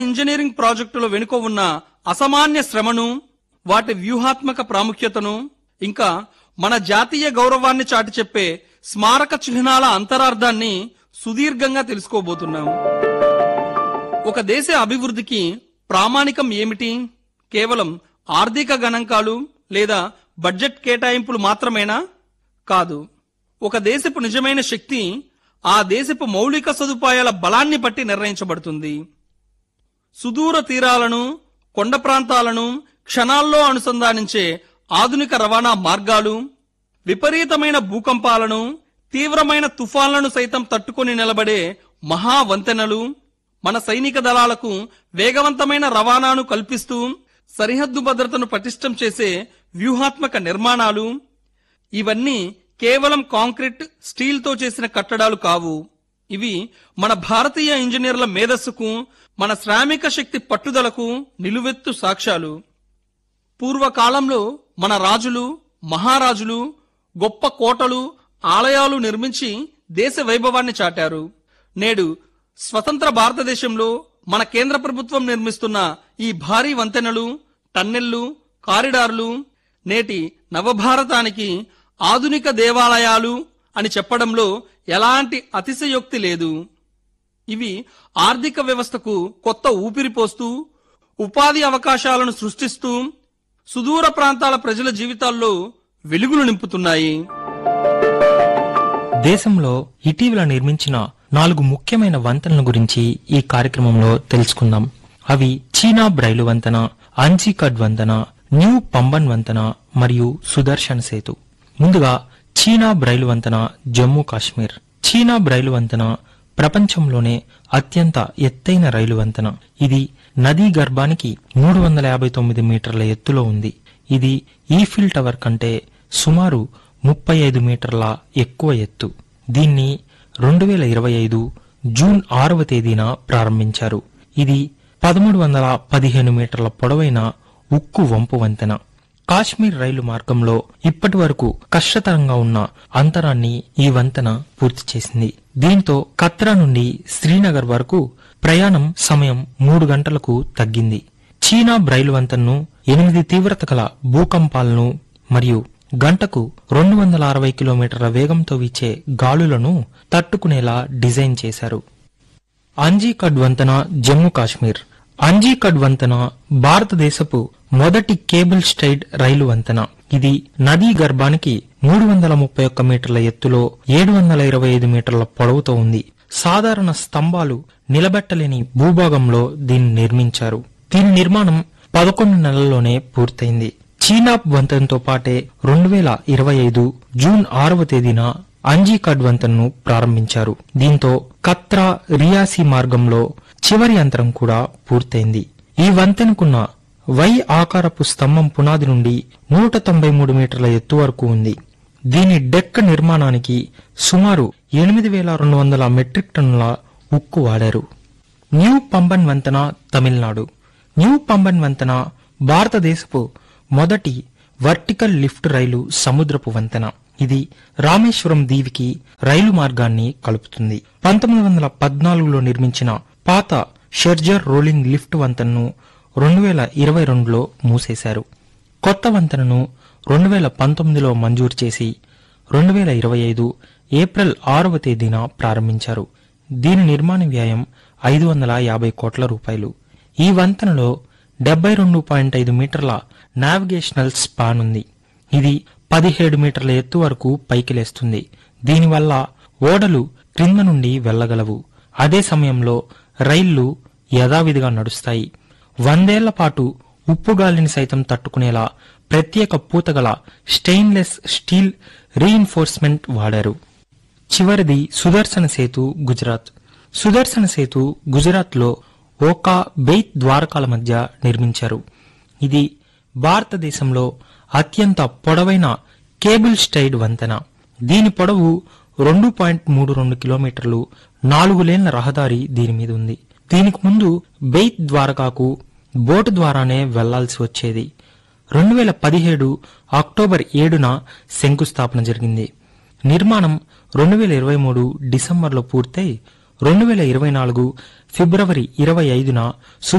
engineering ప్రాజెక్టుల వెనుక ఉన్న అసామాన్య శ్రమను వాటి వ్యూహాత్మక ప్రాముఖ్యతను ఇంకా మన జాతీయ గౌరవాన్ని చాటి చెప్పే స్మారక చిహ్నాల అంతరార్థాన్ని సుదీర్ఘంగా తెలుసుకోబోతున్నాం ఒక దేశ అభివృద్ధికి ప్రామాణికం ఏమిటి కేవలం ఆర్థిక గణాంకాలు లేదా బడ్జెట్ కేటాయింపులు మాత్రమేనా కాదు ఒక దేశపు నిజమైన శక్తి ఆ దేశపు మౌలిక సదుపాయాల బలాన్ని బట్టి నిర్ణయించబడుతుంది సుదూర తీరాలను కొండ ప్రాంతాలను క్షణాల్లో అనుసంధానించే ఆధునిక రవాణా మార్గాలు విపరీతమైన భూకంపాలను తీవ్రమైన తుఫాన్లను సైతం తట్టుకొని నిలబడే మహా వంతెనలు మన సైనిక దళాలకు వేగవంతమైన రవాణాను కల్పిస్తూ సరిహద్దు భద్రతను పటిష్టం చేసే వ్యూహాత్మక నిర్మాణాలు ఇవన్నీ కేవలం కాంక్రీట్ స్టీల్తో చేసిన కట్టడాలు కావు ఇవి మన భారతీయ ఇంజనీర్ల మేధస్సుకు మన శ్రామిక శక్తి పట్టుదలకు నిలువెత్తు సాక్ష్యాలు పూర్వకాలంలో మన రాజులు మహారాజులు గొప్ప కోటలు ఆలయాలు నిర్మించి దేశ వైభవాన్ని చాటారు నేడు స్వతంత్ర భారతదేశంలో మన కేంద్ర ప్రభుత్వం నిర్మిస్తున్న ఈ భారీ వంతెనలు టన్నెళ్లు కారిడార్లు నేటి నవభారతానికి ఆధునిక దేవాలయాలు అని చెప్పడంలో ఎలాంటి అతిశయోక్తి లేదు ఇవి ఆర్థిక వ్యవస్థకు కొత్త ఊపిరి పోస్తూ ఉపాధి అవకాశాలను సృష్టిస్తూ సుదూర ప్రాంతాల ప్రజల జీవితాల్లో వెలుగులు నింపుతున్నాయి దేశంలో ఇటీవల నిర్మించిన నాలుగు ముఖ్యమైన వంతెనల గురించి ఈ కార్యక్రమంలో తెలుసుకుందాం అవి చీనాబ్ రైలు వంతెన అంజీకడ్ వంతెన న్యూ పంబన్ వంతెన మరియు సుదర్శన్ సేతు ముందుగా చీనాబ్ రైలు వంతెన జమ్మూ కాశ్మీర్ చీనాబ్ రైలు వంతెన ప్రపంచంలోనే అత్యంత ఎత్తైన రైలు వంతెన ఇది నదీ గర్భానికి మూడు వందల యాభై తొమ్మిది మీటర్ల ఎత్తులో ఉంది ఇది ఈఫిల్ టవర్ కంటే సుమారు ముప్పై ఐదు మీటర్ల ఎక్కువ ఎత్తు దీన్ని రెండు వేల ఇరవై ఐదు జూన్ ఆరవ తేదీన ప్రారంభించారు ఇది పదమూడు వందల పదిహేను మీటర్ల పొడవైన ఉక్కు వంపు వంతెన కాశ్మీర్ రైలు మార్గంలో ఇప్పటి వరకు కష్టతరంగా ఉన్న అంతరాన్ని ఈ వంతెన పూర్తి చేసింది దీంతో కత్రా నుండి శ్రీనగర్ వరకు ప్రయాణం సమయం మూడు గంటలకు తగ్గింది చీనా రైలు వంతెనను ఎనిమిది తీవ్రత గల భూకంపాలను మరియు గంటకు రెండు వందల అరవై కిలోమీటర్ల వేగంతో వీచే గాలులను తట్టుకునేలా డిజైన్ చేశారు అంజీకడ్ వంతెన జమ్మూ కాశ్మీర్ అంజీకడ్ వంతెన భారతదేశపు మొదటి కేబుల్ స్టైడ్ రైలు వంతెన ఇది నదీ గర్భానికి మూడు వందల ముప్పై ఒక్క మీటర్ల ఎత్తులో ఏడు వందల ఇరవై ఐదు మీటర్ల పొడవుతో ఉంది సాధారణ స్తంభాలు నిలబెట్టలేని భూభాగంలో దీన్ని నిర్మించారు దీని నిర్మాణం పదకొండు నెలల్లోనే పూర్తయింది చీనాబ్ వంతెనతో పాటే రెండు వేల ఇరవై ఐదు జూన్ ఆరవ తేదీన అంజీకడ్ వంతెనను ప్రారంభించారు దీంతో కత్రా రియాసీ మార్గంలో చివరి యంత్రం కూడా పూర్తయింది ఈ వంతెనకున్న వై ఆకారపు స్తంభం పునాది నుండి నూట తొంభై మూడు మీటర్ల ఎత్తు వరకు ఉంది దీని డెక్క నిర్మాణానికి సుమారు ఎనిమిది వేల రెండు వందల మెట్రిక్ టన్నుల ఉక్కు వాడారు న్యూ పంబన్ వంతెన తమిళనాడు న్యూ పంబన్ వంతెన భారతదేశపు మొదటి వర్టికల్ లిఫ్ట్ రైలు సముద్రపు వంతెన ఇది రామేశ్వరం దీవికి రైలు మార్గాన్ని కలుపుతుంది పంతొమ్మిది వందల పద్నాలుగులో నిర్మించిన పాత షెర్జర్ రోలింగ్ లిఫ్ట్ వంతెనను రెండు వేల ఇరవై రెండులో మూసేశారు కొత్త వంతెనను రెండు వేల పంతొమ్మిదిలో మంజూరు చేసి రెండు వేల ఇరవై ఐదు ఏప్రిల్ ఆరవ తేదీన ప్రారంభించారు దీని నిర్మాణ వ్యయం ఐదు వందల యాభై కోట్ల రూపాయలు ఈ వంతెనలో డెబ్బై రెండు పాయింట్ ఐదు మీటర్ల నావిగేషనల్ స్పాన్ ఉంది ఇది పదిహేడు మీటర్ల ఎత్తు వరకు పైకి లేస్తుంది దీనివల్ల ఓడలు క్రింద నుండి వెళ్ళగలవు అదే సమయంలో రైళ్లు యథావిధిగా నడుస్తాయి వందేళ్ల పాటు ఉప్పు గాలిని సైతం తట్టుకునేలా ప్రత్యేక పూతగల స్టెయిన్లెస్ స్టీల్ రీఇన్ఫోర్స్మెంట్ వాడారు చివరిది సుదర్శన సేతు గుజరాత్ సుదర్శన సేతు గుజరాత్లో ఓకా బెయిత్ ద్వారకాల మధ్య నిర్మించారు ఇది భారతదేశంలో అత్యంత పొడవైన కేబుల్ స్టైడ్ వంతెన దీని పొడవు రెండు పాయింట్ మూడు రెండు కిలోమీటర్లు నాలుగు లేన్ల రహదారి దీని మీద ఉంది దీనికి ముందు బెయిత్ ద్వారకాకు బోటు ద్వారానే వెళ్లాల్సి వచ్చేది రెండు వేల పదిహేడు అక్టోబర్ ఏడున శంకుస్థాపన జరిగింది నిర్మాణం రెండు వేల ఇరవై మూడు డిసెంబర్లో పూర్తయి రెండు వేల ఇరవై నాలుగు ఫిబ్రవరి ఇరవై ఐదున